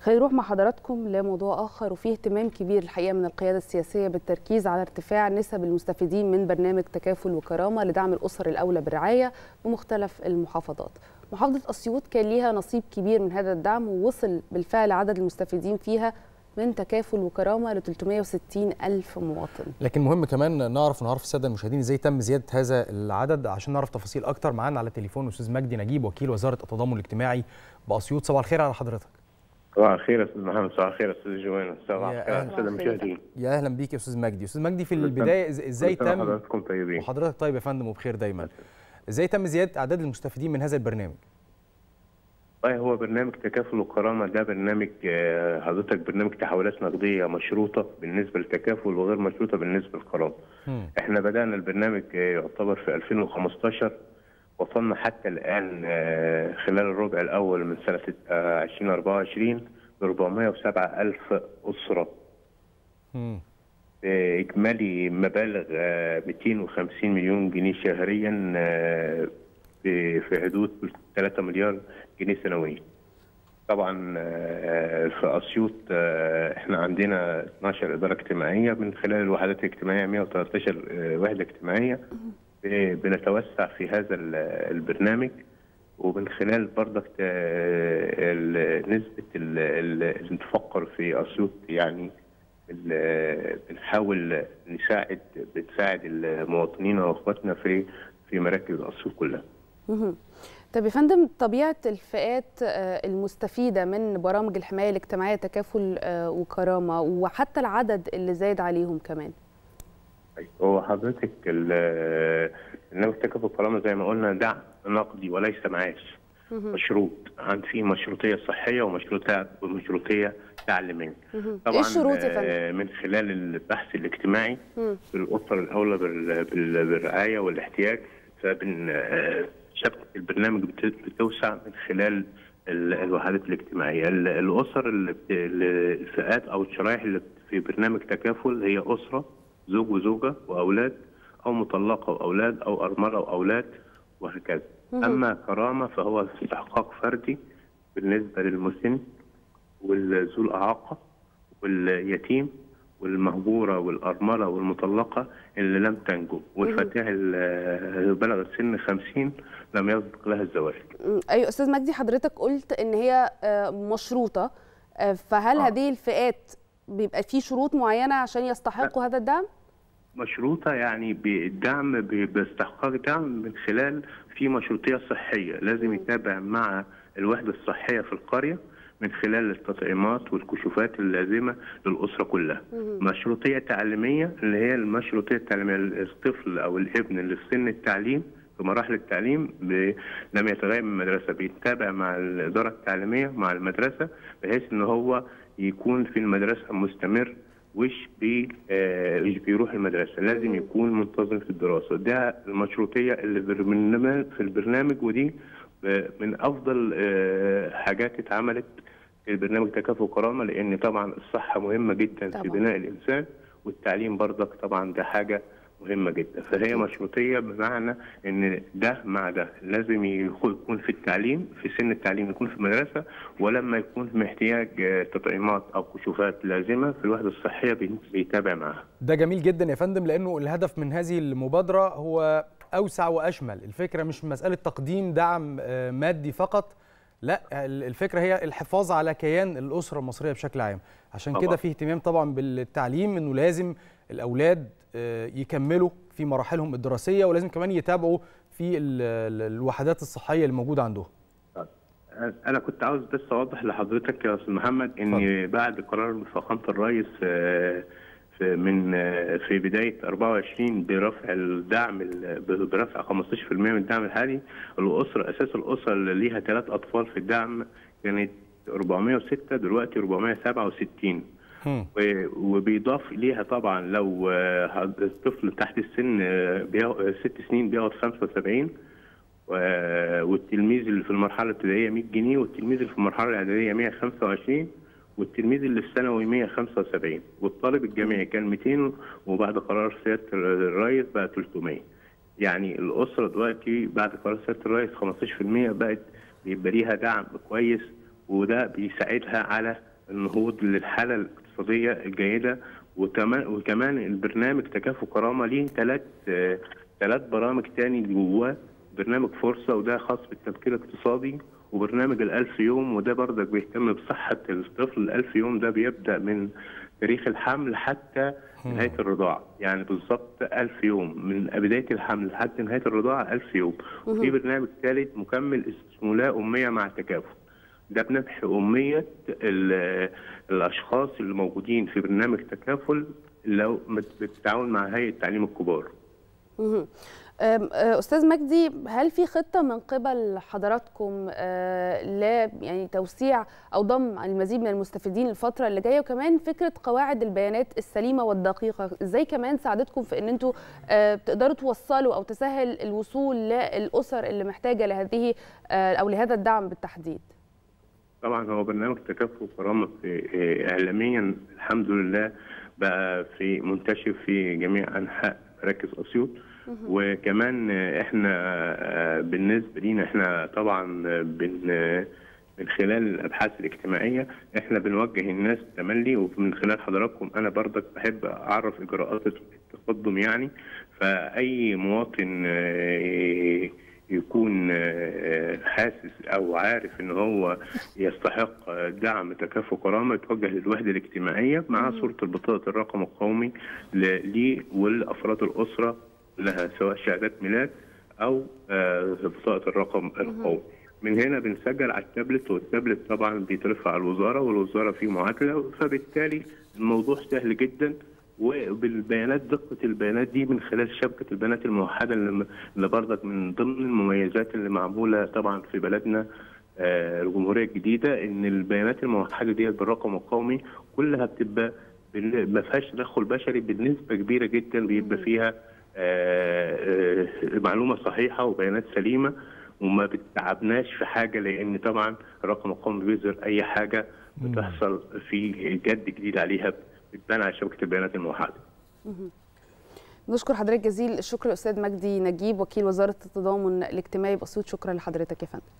خلينا نروح مع حضراتكم لموضوع آخر وفيه اهتمام كبير الحقيقة من القيادة السياسية بالتركيز على ارتفاع نسب المستفيدين من برنامج تكافل وكرامة لدعم الأسر الأولى بالرعاية بمختلف المحافظات محافظة أسيوط كان ليها نصيب كبير من هذا الدعم ووصل بالفعل عدد المستفيدين فيها من تكافل وكرامة ل 360 ألف مواطن لكن مهم كمان نعرف ونعرف الساده المشاهدين ازاي تم زياده هذا العدد عشان نعرف تفاصيل اكتر معانا على التليفون الاستاذ مجدي نجيب وكيل وزاره التضامن الاجتماعي باسيوط صباح الخير على حضرتك صباح الخير يا استاذ محمد صباح الخير يا استاذ جوان صباح يا الخير أهلا. يا استاذ المشاهدين يا اهلا بيك يا استاذ مجدي استاذ مجدي في البدايه إز- ازاي كل سنة تم وحضراتكم طيبين وحضرتك طيب يا فندم وبخير دايما ازاي تم زياده اعداد المستفيدين من هذا البرنامج طيب هو برنامج تكافل وكرامه ده برنامج آه، حضرتك برنامج تحولات نقديه مشروطه بالنسبه للتكافل وغير مشروطه بالنسبه للكرامه. مم. احنا بدانا البرنامج آه، يعتبر في 2015 وصلنا حتى الان آه، خلال الربع الاول من سنه آه، 2024 ل 407 الف اسره مم. إجمالي مبالغ آه، 250 مليون جنيه شهريا آه، في في حدود 3 مليار جنيه سنويا. طبعا آه، في اسيوط آه، احنا عندنا 12 اداره اجتماعيه من خلال الوحدات الاجتماعيه 113 آه، وحده اجتماعيه ب- بنتوسع في هذا ال- البرنامج ومن خلال برضك آه، ال- نسبه ال- ال- اللي نفكر في اسيوط يعني ال- بنحاول نساعد بنساعد المواطنين واخواتنا في في مراكز اسيوط كلها. مهم. طب يا فندم طبيعة الفئات آه، المستفيدة من برامج الحماية الاجتماعية تكافل آه، وكرامة وحتى العدد اللي زايد عليهم كمان طيب، هو حضرتك ال- برنامج تكافل الكرامه زي ما قلنا دعم نقدي وليس معاش مشروط عند فيه مشروطيه صحيه ومشروطيه ومشروطيه تعليميه. مهم. طبعا ايه الشروط يا فندم؟ آه، من خلال البحث الاجتماعي مم. في الاسر الاولى بال- بال- بالرعايه والاحتياج فبن آه، شبكه البرنامج بت- بتوسع من خلال ال- الوحدات الاجتماعيه ال- الاسر اللي بت- ال- الفئات او الشرائح اللي في برنامج تكافل هي اسره زوج وزوجه واولاد او مطلقه واولاد او ارمله واولاد وهكذا اما كرامه فهو استحقاق فردي بالنسبه للمسن والذو الاعاقه واليتيم والمهجوره والارمله والمطلقه اللي لم تنجب والفتاه اللي بلغت سن 50 لم يسبق لها الزواج. مم. ايوه استاذ مجدي حضرتك قلت ان هي آه، مشروطة آه، فهل آه. هذه الفئات بيبقى في شروط معينة عشان يستحقوا هذا الدعم؟ مشروطه يعني بالدعم ب- باستحقاق دعم من خلال في مشروطيه صحيه لازم يتابع مع الوحده الصحيه في القريه من خلال التطعيمات والكشوفات اللازمه للاسره كلها. مشروطيه تعليميه اللي هي المشروطيه التعليميه الطفل او الابن اللي في سن التعليم في مراحل التعليم ب... لم يتغير من المدرسه بيتابع مع الاداره التعليميه مع المدرسه بحيث ان هو يكون في المدرسه مستمر وش بي آه مش بيروح المدرسه لازم يكون منتظم في الدراسه ده المشروطيه اللي في البرنامج في البرنامج ودي آه، من افضل آه، حاجات اتعملت في برنامج تكافل وكرامه لان طبعا الصحه مهمه جدا طبعاً. في بناء الانسان والتعليم برضك طبعا ده حاجه مهمه جدا فهي مشروطيه بمعنى ان ده مع ده لازم يكون يكون في التعليم في سن التعليم يكون في المدرسه ولما يكون في محتاج آه، تطعيمات او كشوفات لازمه في الوحده الصحيه بي- بيتابع معاها ده جميل جدا يا فندم لانه الهدف من هذه المبادره هو اوسع واشمل الفكره مش مساله تقديم دعم آه، مادي فقط لا ال- الفكره هي الحفاظ على كيان الاسره المصريه بشكل عام عشان طبعاً. كده في اهتمام طبعا بالتعليم انه لازم الاولاد آه، يكملوا في مراحلهم الدراسيه ولازم كمان يتابعوا في ال- ال- الوحدات الصحيه اللي موجوده عندهم انا كنت عاوز بس اوضح لحضرتك يا استاذ محمد ان اتفضل. بعد قرار فخامه الرئيس آه، في من آه، في بدايه 24 برفع الدعم ال- برفع 15% من الدعم الحالي الاسره اساس الاسره اللي ليها ثلاث اطفال في الدعم كانت 406 دلوقتي 467 هم. و- وبيضاف ليها طبعا لو آه، الطفل تحت السن آه، بياخد- ست سنين بياخد 75 و- والتلميذ اللي في المرحله الابتدائيه 100 جنيه والتلميذ اللي في المرحله الاعداديه 125 والتلميذ اللي في ثانوي 175 والطالب الجامعي كان 200 وبعد قرار سياده الرئيس بقى 300 يعني الاسره دلوقتي بعد قرار سياده الرئيس 15% بقت بيبقى ليها دعم كويس وده بيساعدها على النهوض للحاله الاقتصاديه الجيده وكمان وكمان البرنامج تكافل كرامه ليه ثلاث ثلاث برامج تاني جواه برنامج فرصه وده خاص بالتفكير الاقتصادي وبرنامج الألف يوم وده برضك بيهتم بصحة الطفل الألف يوم ده بيبدأ من تاريخ الحمل حتى نهاية الرضاعة يعني بالظبط ألف يوم من بداية الحمل لحد نهاية الرضاعة ألف يوم وفي برنامج ثالث مكمل اسمه لا أمية مع التكافل ده بنمحي أمية الأشخاص اللي موجودين في برنامج تكافل لو بالتعاون مع هيئة تعليم الكبار استاذ مجدي هل في خطه من قبل حضراتكم ل يعني توسيع او ضم المزيد من المستفيدين الفتره اللي جايه وكمان فكره قواعد البيانات السليمه والدقيقه ازاي كمان ساعدتكم في ان انتم تقدروا توصلوا او تسهل الوصول للاسر اللي محتاجه لهذه او لهذا الدعم بالتحديد طبعا هو برنامج تكافل كرامه في اعلاميا الحمد لله بقى في منتشر في جميع انحاء مراكز اسيوط وكمان احنا بالنسبه لينا احنا طبعا بن من خلال الابحاث الاجتماعيه احنا بنوجه الناس تملي ومن خلال حضراتكم انا برضك بحب اعرف اجراءات التقدم يعني فاي مواطن يكون حاسس او عارف ان هو يستحق دعم تكافل كرامه يتوجه للوحده الاجتماعيه مع صوره البطاقه الرقم القومي ليه ولافراد الاسره لها سواء شهادات ميلاد او بطاقه الرقم القومي. من هنا بنسجل على التابلت والتابلت طبعا بيترفع على الوزاره والوزاره فيه معادله فبالتالي الموضوع سهل جدا وبالبيانات دقه البيانات دي من خلال شبكه البيانات الموحده اللي برضك من ضمن المميزات اللي معموله طبعا في بلدنا الجمهوريه الجديده ان البيانات الموحده دي بالرقم القومي كلها بتبقى ما فيهاش تدخل بشري بنسبه كبيره جدا بيبقى فيها معلومه صحيحه وبيانات سليمه وما بتتعبناش في حاجه لان طبعا الرقم القومي بيظهر اي حاجه بتحصل في جد جديد عليها بتبان على شبكه البيانات الموحده. نشكر حضرتك جزيل الشكر الاستاذ مجدي نجيب وكيل وزاره التضامن الاجتماعي باسيوط شكرا لحضرتك يا فندم.